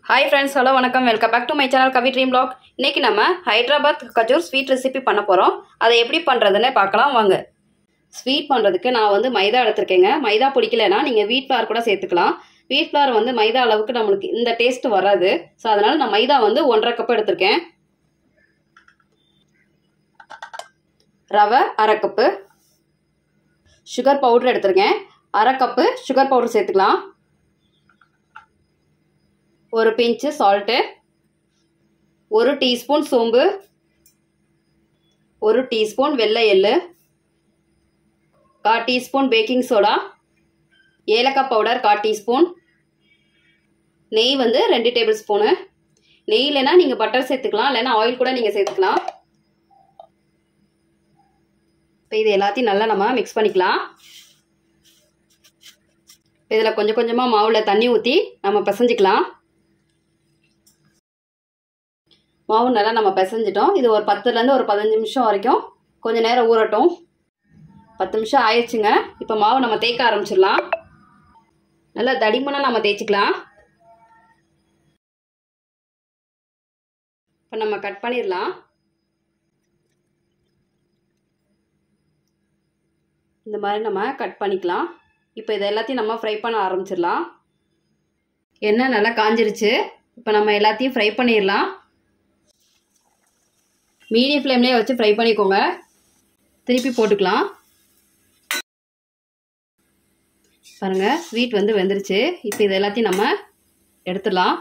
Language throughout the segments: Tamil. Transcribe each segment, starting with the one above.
ஹாய் ஃப்ரெண்ட்ஸ் ஹலோ வணக்கம் welcome back to my channel Kavi dream blog இன்னைக்கு நம்ம ஹைதராபாத் கஜூர் ஸ்வீட் ரெசிபி பண்ண போகிறோம் அதை எப்படி பண்ணுறதுன்னு பார்க்கலாம் வாங்க ஸ்வீட் பண்ணுறதுக்கு நான் வந்து மைதா எடுத்திருக்கேங்க மைதா பிடிக்கலனா நீங்கள் வீட் ஃப்ளார் கூட சேர்த்துக்கலாம் வீட் ஃப்ளார் வந்து மைதா அளவுக்கு நம்மளுக்கு இந்த டேஸ்ட் வராது ஸோ அதனால் நான் மைதா வந்து ஒன்றரை கப் எடுத்திருக்கேன் ரவை அரை கப்பு சுகர் பவுடர் எடுத்திருக்கேன் அரை கப்பு சுகர் பவுடர் சேர்த்துக்கலாம் ஒரு பிஞ்சு சால்ட்டு ஒரு டீஸ்பூன் சோம்பு ஒரு டீஸ்பூன் வெள்ளை எள்ளு கா டீஸ்பூன் பேக்கிங் சோடா ஏலக்காய் பவுடர் கா டீஸ்பூன் நெய் வந்து ரெண்டு டேபிள் ஸ்பூனு நெய் இல்லைன்னா நீங்கள் பட்டர் சேர்த்துக்கலாம் இல்லைன்னா ஆயில் கூட நீங்கள் சேர்த்துக்கலாம் இப்போ இது எல்லாத்தையும் நல்லா நம்ம மிக்ஸ் பண்ணிக்கலாம் இதில் கொஞ்சம் கொஞ்சமாக மாவில் தண்ணி ஊற்றி நம்ம பிசைஞ்சிக்கலாம் மாவு நல்லா நம்ம பிசைஞ்சிட்டோம் இது ஒரு பத்துலேருந்து ஒரு பதினஞ்சு நிமிஷம் வரைக்கும் கொஞ்சம் நேரம் ஊறட்டும் பத்து நிமிஷம் ஆயிடுச்சுங்க இப்போ மாவு நம்ம தேய்க்க ஆரம்பிச்சிடலாம் நல்லா தடிமனாக நம்ம தேய்ச்சிக்கலாம் இப்போ நம்ம கட் பண்ணிடலாம் இந்த மாதிரி நம்ம கட் பண்ணிக்கலாம் இப்போ இது எல்லாத்தையும் நம்ம ஃப்ரை பண்ண ஆரம்பிச்சிடலாம் எண்ணெய் நல்லா காஞ்சிருச்சு இப்போ நம்ம எல்லாத்தையும் ஃப்ரை பண்ணிடலாம் மீடியம் ஃப்ளேம்லேயே வச்சு ஃப்ரை பண்ணிக்கோங்க திருப்பி போட்டுக்கலாம் பாருங்கள் ஸ்வீட் வந்து வெந்துருச்சு இப்போ இது எல்லாத்தையும் நம்ம எடுத்துடலாம்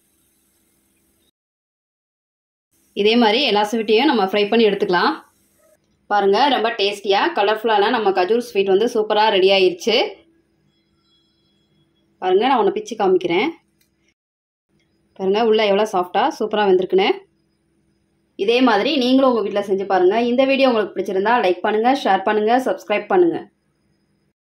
இதே மாதிரி எல்லா ஸ்வீட்டையும் நம்ம ஃப்ரை பண்ணி எடுத்துக்கலாம் பாருங்கள் ரொம்ப டேஸ்டியாக கலர்ஃபுல்லான நம்ம கஜூர் ஸ்வீட் வந்து சூப்பராக ரெடி ஆயிடுச்சு பாருங்கள் நான் ஒன்று பிச்சு காமிக்கிறேன் பாருங்கள் உள்ளே எவ்வளோ சாஃப்டாக சூப்பராக வந்திருக்குன்னு இதே மாதிரி நீங்களும் உங்கள் வீட்டில் செஞ்சு பாருங்கள் இந்த வீடியோ உங்களுக்கு பிடிச்சிருந்தா லைக் பண்ணுங்கள் ஷேர் பண்ணுங்கள் சப்ஸ்கிரைப் பண்ணுங்கள்